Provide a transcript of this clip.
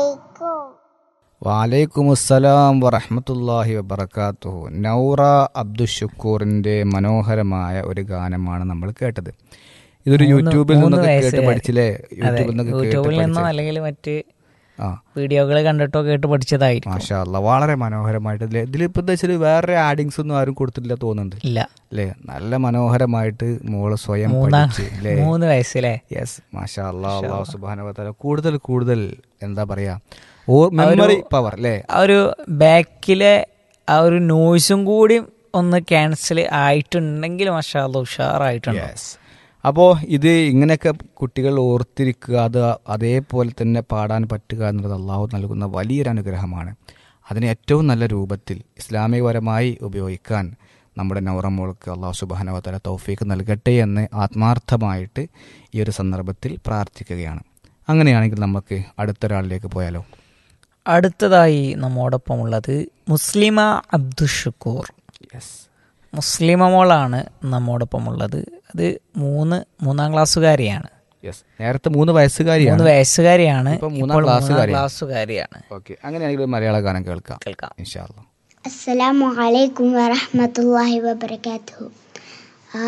അലൈക്കും വാലൈക്കുമുസ്സലാം വറഹമത്തല്ലാഹി വബർക്കാത്തുഹു നൗറ അബ്ദുഷക്കൂറിന്റെ മനോഹരമായ ഒരു ഗാനമാണ് നമ്മൾ കേട്ടത് ഇതൊരു മൂന്ന് യൂട്യൂബിൽ മൂന്ന് നിന്നൊക്കെ കേട്ട് വയസ്സുകാരി. പഠിച്ചില്ലേ അതെ യൂട്യൂബിൽ നിന്നൊക്കെ കേട്ട് യൂട്യൂബിൽ നിന്നോ പഠിച്ചേ. അല്ലെങ്കിൽ മറ്റ് ആ വീഡിയോകൾ കണ്ടിട്ടോ കേട്ട് പഠിച്ചതായിരിക്കും മാഷാ അല്ലാ വളരെ മനോഹരമായിട്ട് ഇതില് ഇതിലിപ്പോ എന്താ വെച്ചാൽ വേറെ ആഡിങ്സ് ഒന്നും ആരും കൊടുത്തിട്ടില്ല തോന്നുന്നുണ്ട് ഇല്ല അല്ലേ നല്ല മനോഹരമായിട്ട് മോള് സ്വയം മൂന്നാം പഠിച്ച് അല്ലേ മൂന്ന് വയസ്സിലെ യെസ് മാഷാ അല്ലാ അള്ളാഹു സുബാന കൂടുതൽ കൂടുതൽ എന്താ പറയാ ഓ മെമ്മറി പവർ അല്ലേ ആ ഒരു ബാക്കിലെ ആ ഒരു നോയ്സും കൂടി ഒന്ന് ക്യാൻസൽ ആയിട്ടുണ്ടെങ്കിൽ മഷാല്ല ഉഷാറായിട്ടുണ്ട് യെസ് അപ്പോൾ ഇത് ഇങ്ങനെയൊക്കെ കുട്ടികൾ ഓർത്തിരിക്കുക അത് അതേപോലെ തന്നെ പാടാൻ പറ്റുക എന്നുള്ളത് അള്ളാഹു നൽകുന്ന വലിയൊരു അനുഗ്രഹമാണ് അതിനെ ഏറ്റവും നല്ല രൂപത്തിൽ ഇസ്ലാമികപരമായി ഉപയോഗിക്കാൻ നമ്മുടെ നൗറമോൾക്ക് അള്ളാഹു സുബാനവതല തൗഫീക്ക് നൽകട്ടെ എന്ന് ആത്മാർത്ഥമായിട്ട് ഈ ഒരു സന്ദർഭത്തിൽ പ്രാർത്ഥിക്കുകയാണ് അങ്ങനെയാണെങ്കിൽ നമുക്ക് അടുത്തൊരാളിലേക്ക് പോയാലോ അടുത്തതായി നമ്മോടൊപ്പമുള്ളത് മുസ്ലിമ അബ്ദുഷക്കൂർ യെസ് മുസ്ലിമ മോളാണ് നമ്മോടൊപ്പമുള്ളത് അത് മൂന്ന് മൂന്നാം ക്ലാസ്സുകാരിയാണ് യെസ് നേരത്തെ മൂന്ന് മൂന്ന് വയസ്സുകാരിയാണ് വയസ്സുകാരിയാണ് ഇപ്പൊ മൂന്നാം ഇപ്പോൾ മൂന്നാം ക്ലാസ്സുകാരിയാണ്. ക്ലാസ്സുകാരിയാണ് ഓക്കെ അങ്ങനെയാണെങ്കിൽ ഒരു മലയാള ഗാനം കേൾക്കാം കേൾക്കാം ഇൻഷാ അല്ലാ അസ്സലാമു അലൈക്കും വറഹ്മത്തുള്ളാഹി വബറകാതുഹു